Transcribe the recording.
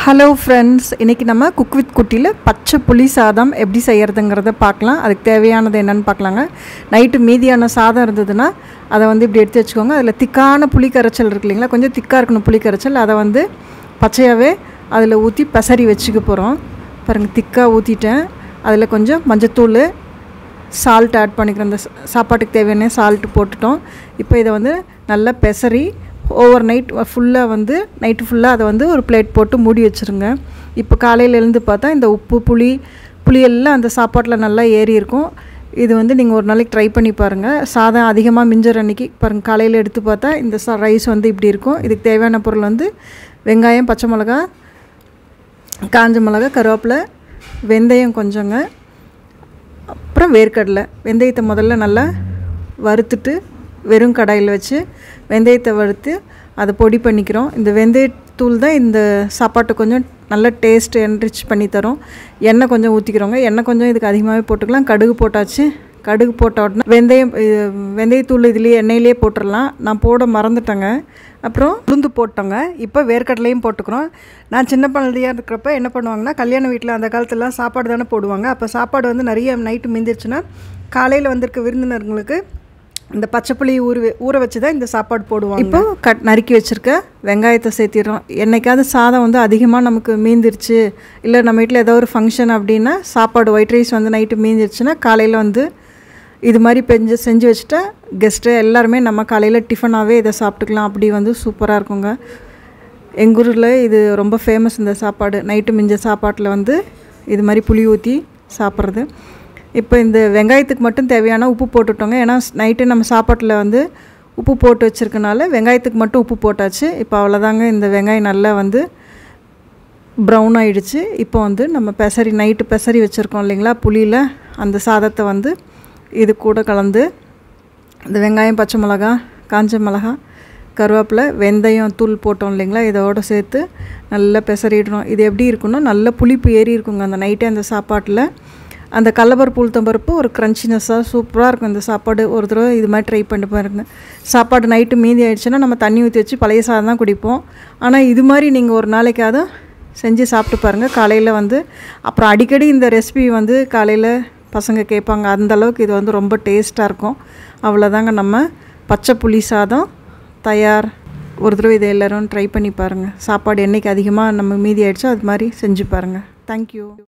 hello friends இன்றைக்கி நம்ம cook with குட்டியில் பச்சை புளி சாதம் எப்படி செய்கிறதுங்கிறத பார்க்கலாம் அதுக்கு தேவையானது என்னென்னு பார்க்கலாங்க நைட்டு மீதியான சாதம் இருந்ததுன்னா அதை வந்து இப்படி எடுத்து வச்சுக்கோங்க அதில் திக்கான புளி கரைச்சல் இருக்கு இல்லைங்களா கொஞ்சம் திக்காக இருக்கணும் புளி கரைச்சல் அதை வந்து பச்சையாகவே அதில் ஊற்றி பசறி வச்சுக்க போகிறோம் பாருங்கள் திக்காக ஊற்றிட்டேன் அதில் கொஞ்சம் மஞ்சத்தூள் சால்ட் ஆட் பண்ணிக்கிறோம் அந்த சா- சாப்பாட்டுக்கு தேவையான சால்ட் போட்டுட்டோம் இப்போ இதை வந்து நல்லா பெசரி ஓவர் நைட் ஃபுல்லாக வந்து நைட்டு ஃபுல்லாக அதை வந்து ஒரு பிளேட் போட்டு மூடி வச்சுருங்க இப்போ காலையில் எழுந்து பார்த்தா இந்த உப்பு புளி புளி எல்லாம் அந்த சாப்பாட்டில் நல்லா ஏறி இருக்கும் இது வந்து நீங்கள் ஒரு நாளைக்கு ட்ரை பண்ணி பாருங்கள் சாதம் அதிகமாக மிஞ்சற அன்னைக்கு பாருங்கள் காலையில் எடுத்து பார்த்தா இந்த சா ரைஸ் வந்து இப்படி இருக்கும் இதுக்கு தேவையான பொருள் வந்து வெங்காயம் பச்சை மிளகா காஞ்ச மிளகா கருவேப்பிலை வெந்தயம் கொஞ்சங்க அப்புறம் வேர்க்கடலை வெந்தயத்தை முதல்ல நல்லா வறுத்துட்டு வெறும் கடாயில் வச்சு வெந்தயத்தை வறுத்து அதை பொடி பண்ணிக்கிறோம் இந்த வெந்தயத்தூள் தான் இந்த சாப்பாட்டை கொஞ்சம் நல்ல டேஸ்ட் என்ரிச் பண்ணி தரும் எண்ணெய் கொஞ்சம் ஊற்றிக்கிறோங்க எண்ணெய் கொஞ்சம் இதுக்கு அதிகமாகவே போட்டுக்கலாம் கடுகு போட்டாச்சு கடுகு போட்ட உடனே வெந்தயம் இது வெந்தயத்தூள் இதுலேயே எண்ணெயிலே போட்டுடலாம் நான் போட மறந்துட்டேங்க அப்புறம் உளுந்து போட்டோங்க இப்போ வேர்க்கடலையும் போட்டுக்கிறோம் நான் சின்ன குழந்தையாக இருக்கிறப்ப என்ன பண்ணுவாங்கன்னா கல்யாண வீட்டில் அந்த காலத்துலலாம் சாப்பாடு தானே போடுவாங்க அப்போ சாப்பாடு வந்து நிறைய நைட்டு மிந்திருச்சுன்னா காலையில் வந்திருக்க விருந்தினர்களுக்கு இந்த பச்சைப்புளி ஊற வெ- ஊற வச்சு தான் இந்த சாப்பாடு போடுவாங்க இப்போ கட் நறுக்கி வச்சுருக்க வெங்காயத்தை சேர்த்திடுறோம் என்னைக்காவது சாதம் வந்து அதிகமாக நமக்கு மீந்திருச்சு இல்லை நம்ம வீட்டில் ஏதோ ஒரு ஃபங்க்ஷன் அப்படின்னா சாப்பாடு ஒயிட் ரைஸ் வந்து நைட்டு மீந்திருச்சுன்னா காலையில் வந்து இது மாதிரி பெஞ்சு செஞ்சு வச்சுட்டா கெஸ்ட்டு எல்லாருமே நம்ம காலையில் டிஃபனாகவே இதை சாப்பிட்டுக்கலாம் அப்படி வந்து சூப்பராக இருக்குங்க எங்கள் ஊரில் இது ரொம்ப ஃபேமஸ் இந்த சாப்பாடு நைட்டு மிஞ்ச சாப்பாட்டில் வந்து இது மாதிரி புளி ஊற்றி சாப்பிட்றது இப்போ இந்த வெங்காயத்துக்கு மட்டும் தேவையான உப்பு போட்டுட்டோங்க ஏன்னா நைட்டு நம்ம சாப்பாட்டில் வந்து உப்பு போட்டு வச்சுருக்கனால வெங்காயத்துக்கு மட்டும் உப்பு போட்டாச்சு இப்போ அவ்வளோதாங்க இந்த வெங்காயம் நல்லா வந்து ப்ரௌன் ஆயிடுச்சு இப்போ வந்து நம்ம பெசரி நைட்டு பெசரி வச்சுருக்கோம் இல்லைங்களா புளியில் அந்த சாதத்தை வந்து இது கூட கலந்து இந்த வெங்காயம் பச்சை மிளகா காஞ்ச மிளகா கருவேப்பிலை வெந்தயம் தூள் போட்டோம் இல்லைங்களா இதோட சேர்த்து நல்லா பெசறிடுறோம் இது எப்படி இருக்குன்னா நல்ல புளிப்பு ஏறி இருக்குங்க அந்த நைட்டே அந்த சாப்பாட்டில் அந்த கடலப்பருப்பு உளுத்தம்பருப்பு ஒரு க்ரன்ச்சினஸ்ஸாக சூப்பராக இருக்கும் இந்த சாப்பாடு ஒரு தடவை இது மாதிரி ட்ரை பண்ணி பாருங்க சாப்பாடு நைட்டு மீதி ஆயிடுச்சுன்னா நம்ம தண்ணி ஊற்றி வச்சு பழைய சாதம் தான் குடிப்போம் ஆனால் இது மாதிரி நீங்கள் ஒரு நாளைக்காவது செஞ்சு சாப்பிட்டு பாருங்கள் காலையில் வந்து அப்புறம் அடிக்கடி இந்த ரெசிபி வந்து காலையில் பசங்க கேட்பாங்க அந்த அளவுக்கு இது வந்து ரொம்ப டேஸ்ட்டாக இருக்கும் அவ்வளோதாங்க நம்ம பச்சை புளி சாதம் தயார் ஒரு தடவை இதை எல்லோரும் ட்ரை பண்ணி பாருங்கள் சாப்பாடு என்றைக்கு அதிகமாக நம்ம மீதி ஆயிடுச்சோ அது மாதிரி செஞ்சு பாருங்கள் தேங்க்யூ